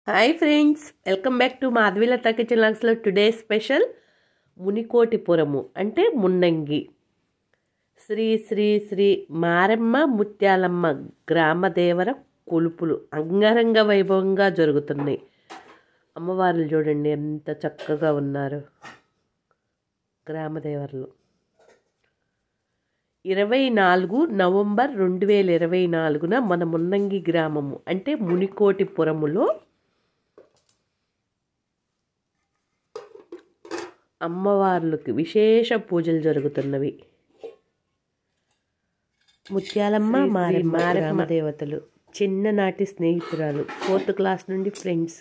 Hi friends welcome back to Madhavilatha kitchen లాగ్స్లో today special Munikotipuram అంటే మున్నంగి శ్రీ శ్రీ శ్రీ మారెమ్మ ముత్యాలమ్మ గ్రామదేవర కొలుపులు అంగరంగ వైభవంగా జరుగుతున్నాయి అమ్మవార్లు చూడండి ఎంత చక్కగా ఉన్నారు గ్రామదేవర్లు ఇరవై నాలుగు నవంబర్ రెండు వేల ఇరవై నాలుగున మన మున్నంగి గ్రామము అంటే మునికోటిపురములో అమ్మవార్లకు విశేష పూజలు జరుగుతున్నవి ముత్యాలమ్మ మారి మారమ్మ దేవతలు చిన్ననాటి స్నేహితురాలు ఫోర్త్ క్లాస్ నుండి ఫ్రెండ్స్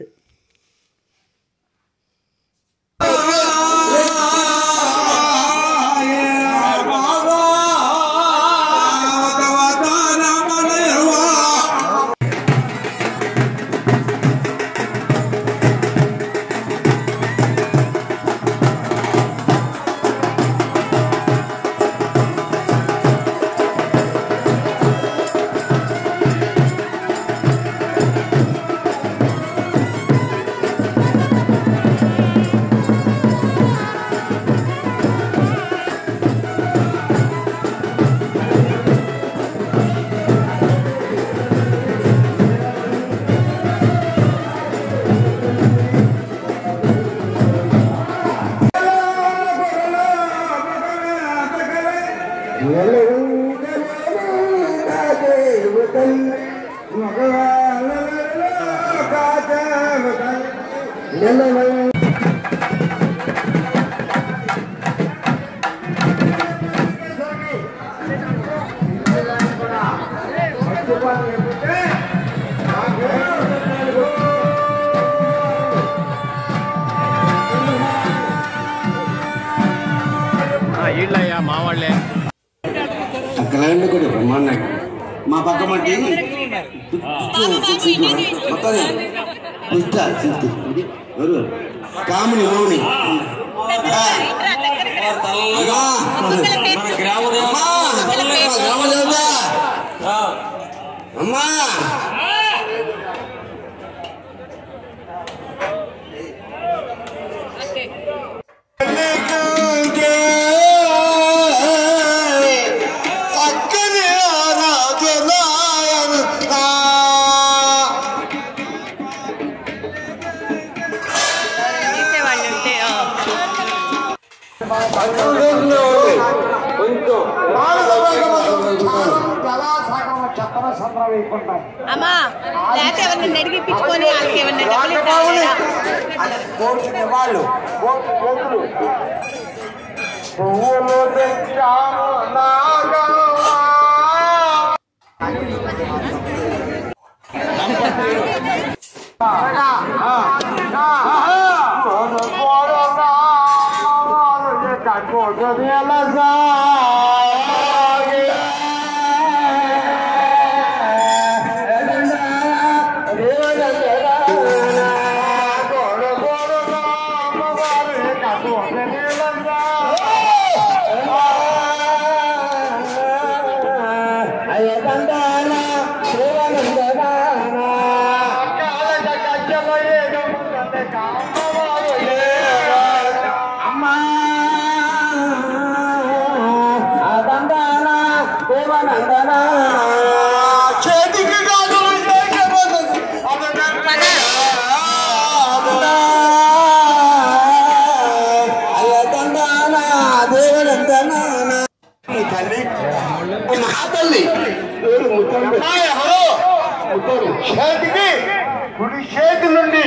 ఈళ్ళయ్యా మా వాళ్ళే అక్కడ కూడా బ్రహ్మాండంగా మా పక్క మట్టి మొత్తం పుష్ట సిద్ధి ఎవరు కాముని మౌని అగా. అమ్మా, గ్రామ దేవత. అమ్మా అక్కనే ఆరాధనాయన అమ్మా లేకపోతే ఎవరిని అడిగి పిచ్చుకొని వాళ్ళకి ఏమన్నా డబ్బులు ఇస్తారా వాళ్ళు కోతులు పువ్వులు తెచ్చాము నాగమ్మ. చేతికి కాదు తల్లి మహాతల్లి హలో చేతికి కుడి చేతి నుండి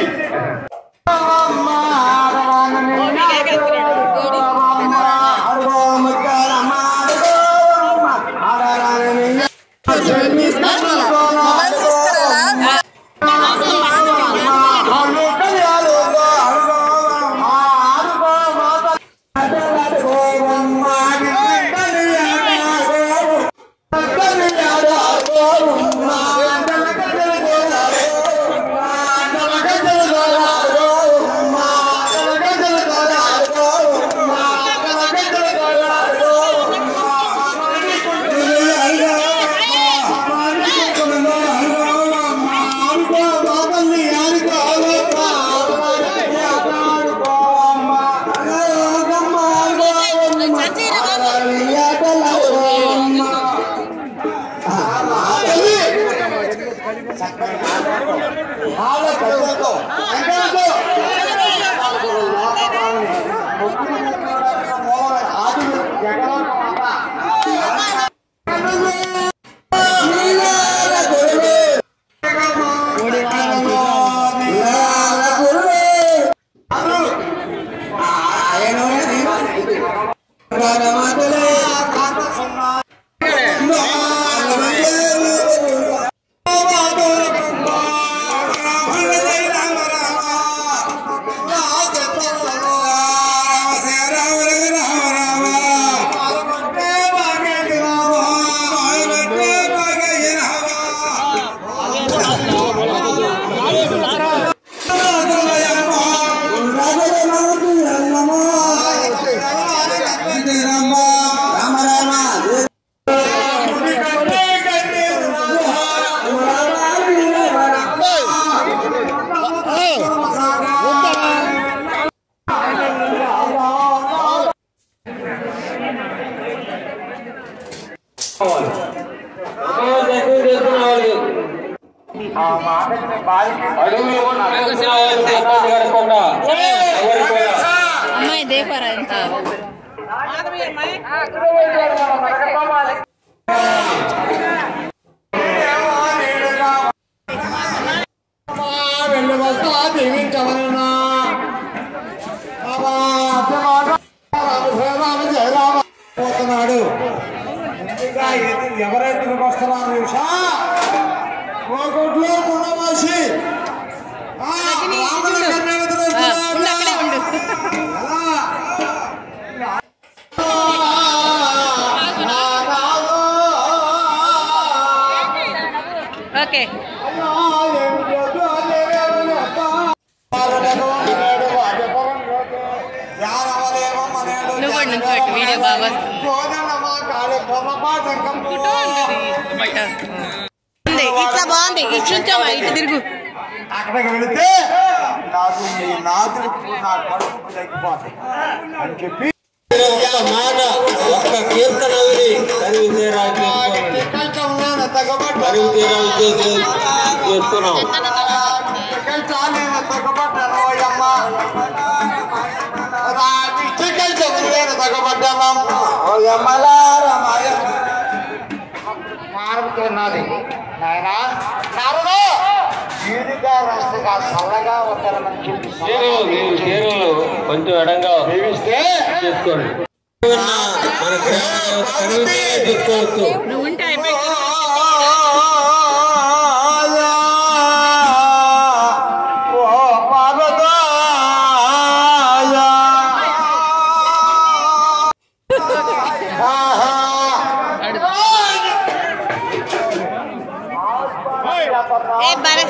కళ్యాణ చాలా ప్రజలతో వెంకటేశ్వర ఆది జగన్ అమ్మాయి దేవరా వెళ్ళవలసిన దీవించవలనా పోతున్నాడు ఇంకా ఎదు- ఎవరైతే వస్తున్నారు నిమిషా కోకొట్లో గుణవాసి ఆ, రాముడి కన్య ఎదురు వస్తున్నాడు. ఉండు అక్కడే ఉండు ఓకే నువ్వు కూడా నుంచోటి, వీడియో బాగా వస్తుంది. ఉంది ఇట్లా బాగుంది ఇటు నుంచోమా ఇటు తిరుగు అక్కడికి వెళితే నాకు మీ నాదులకు నా కడుపుకు తగ్గిపోతాయి అని చెప్పి ఒక్క మాట ఒక్క కీర్తన తరివి తీరాలు తరివి తీరాలు చేస్తున్నాం మారుతున్నది నాయన నారుడు జీవిగా రాష్ట్రగా చల్లగా ఉంటారని చెప్పి చీరలు కొంచెం ఎడంగా జీవిస్తే చేసుకోండి మన తీసుకోవచ్చు నువ్వు ఉంటే అయిపోయి ఏ భరత్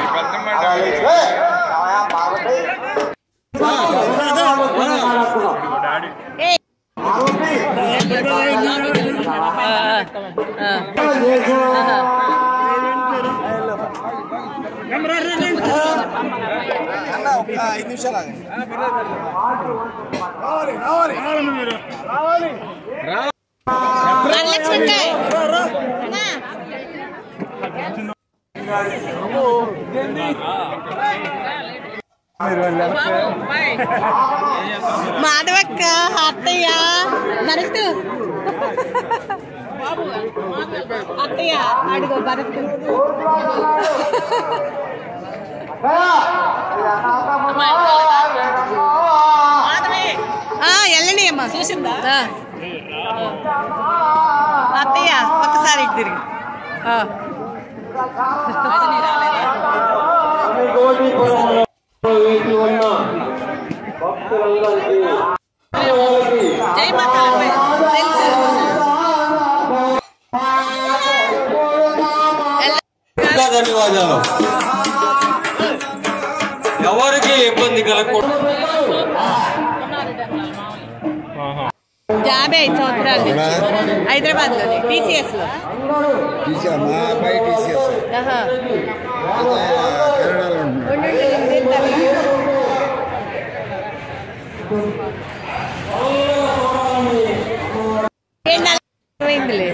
ఏ వరలక్ష్మికాయ్ అన్నా మాధవక్క అత్తయ్య భరత్ అత్తయ్య అడుగు భరత్ ఆ, వెళ్ళండి అమ్మా చూసిందా అత్తయ్య ఒక్కసారి ఇటు తిరిగి ఆ. జై మాతా తెలుసు ధన్యవాదాలు ఎవరికి ఇబ్బంది కలగకూడదు యాభై ఐదు సంవత్సరాలు నుంచి హైదరాబాద్ లోనే టీసీఎస్ లో మా అబ్బాయి టీసీఎస్ ఆహా. కెనడాలో ఉంటున్నాడు ఉండు, ఉండు, నేను తింటాను. ఏం నల్ల- అయిందిలే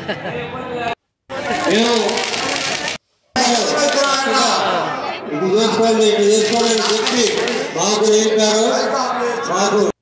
మేము ఇది చేసుకోండి ఇది చేసుకోండి అని చెప్పి మాకు నేర్పారు మాకు